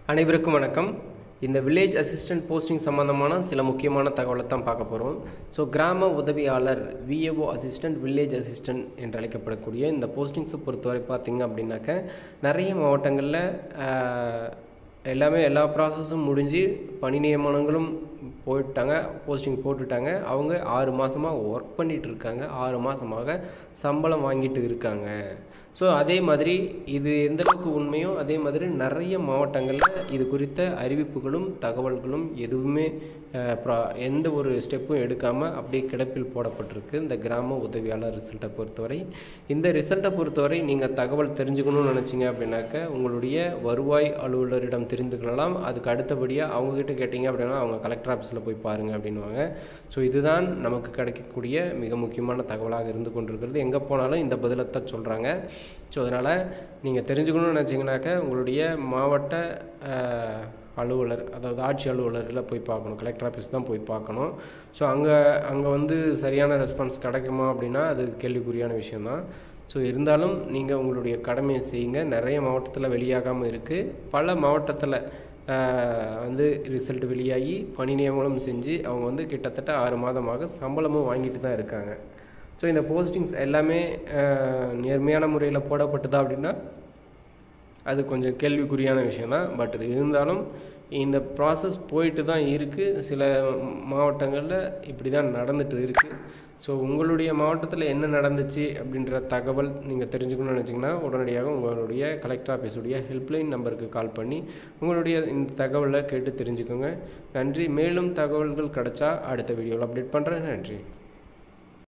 அனைவருக்கும் வணக்கம் இந்த வில்லேஜ் அசிஸ்டன்ட் போஸ்டிங் சம்பந்தமான சில முக்கியமான தகவலை தான் பார்க்க போகிறோம் ஸோ கிராம உதவியாளர் விஏஓ அசிஸ்டன்ட் வில்லேஜ் அசிஸ்டன்ட் என்று அழைக்கப்படக்கூடிய இந்த போஸ்டிங்ஸை பொறுத்தவரை பார்த்தீங்க அப்படின்னாக்க நிறைய மாவட்டங்களில் ஆஹ், எல்லாமே எல்லா ப்ராசஸும் முடிஞ்சு பணி நியமனங்களும் போயிட்டாங்க போஸ்டிங் போட்டுட்டாங்க அவங்க ஆறு மாதமாக ஒர்க் பண்ணிட்டு இருக்காங்க ஆறு மாதமாக சம்பளம் வாங்கிட்டு இருக்காங்க ஸோ அதே மாதிரி இது எந்த அளவுக்கு உண்மையோ அதே மாதிரி நிறைய மாவட்டங்களில் இது குறித்த அறிவிப்புகளும் தகவல்களும் எதுவுமே அஹ், ப்ரா- எந்த ஒரு ஸ்டெப்பும் எடுக்காமல் அப்படியே கிடப்பில் போடப்பட்டிருக்கு இந்த கிராம உதவியாளர் ரிசல்ட்டை பொறுத்தவரை இந்த ரிசல்ட்டை பொறுத்தவரை நீங்கள் தகவல் தெரிஞ்சுக்கணும்னு நினச்சிங்க அப்படின்னாக்க உங்களுடைய வருவாய் அலுவலரிடம் தெரிந்து கொள்ளலாம் அதுக்கு அடுத்தபடியாக அவங்கக்கிட்ட கேட்டிங்க அப்படின்னா அவங்க கலெக்டர் ஆஃபீஸில் போய் பாருங்கள் அப்படின்வாங்க ஸோ இதுதான் நமக்கு கிடைக்கக்கூடிய மிக முக்கியமான தகவலாக இருந்து கொண்டிருக்கிறது எங்கே போனாலும் இந்த பதிலை தான் சொல்கிறாங்க ஸோ அதனால் நீங்கள் தெரிஞ்சுக்கணும்னு நினச்சிங்கனாக்க உங்களுடைய மாவட்ட அஹ், அலுவலர் அதாவது ஆட்சி அலுவலரில் போய் பார்க்கணும் கலெக்டர் ஆஃபீஸ் தான் போய் பார்க்கணும் ஸோ அங்கே அங்கே வந்து சரியான ரெஸ்பான்ஸ் கிடைக்குமா அப்படின்னா அது கேள்விக்குறியான விஷயம்தான் ஸோ இருந்தாலும் நீங்கள் உங்களுடைய கடமையை செய்யுங்க நிறைய மாவட்டத்தில் வெளியாகாமல் இருக்குது பல மாவட்டத்தில் வந்து ரிசல்ட் வெளியாகி பணி நியமனம் செஞ்சு அவங்க வந்து கிட்டத்தட்ட ஆறு மாதமாக சம்பளமும் வாங்கிட்டு தான் இருக்காங்க ஸோ இந்த போஸ்டிங்ஸ் எல்லாமே அஹ், நேர்மையான முறையில் போடப்பட்டதா அப்படின்னா அது கொஞ்சம் கேள்விக்குறியான விஷயம்தான் பட் இருந்தாலும் இந்த ப்ராசஸ் போயிட்டு தான் இருக்குது சில மாவட்டங்களில் இப்படி தான் நடந்துட்டு இருக்குது ஸோ உங்களுடைய மாவட்டத்தில் என்ன நடந்துச்சு அப்படின்ற தகவல் நீங்கள் தெரிஞ்சுக்கணும்னு நினச்சிங்கன்னா உடனடியாக உங்களுடைய கலெக்டர் ஆஃபீஸுடைய ஹெல்ப்லைன் நம்பருக்கு கால் பண்ணி உங்களுடைய இந்த தகவலை கேட்டு தெரிஞ்சுக்கோங்க நன்றி மேலும் தகவல்கள் கிடைச்சா அடுத்த வீடியோவில் அப்டேட் பண்ணுறேன் நன்றி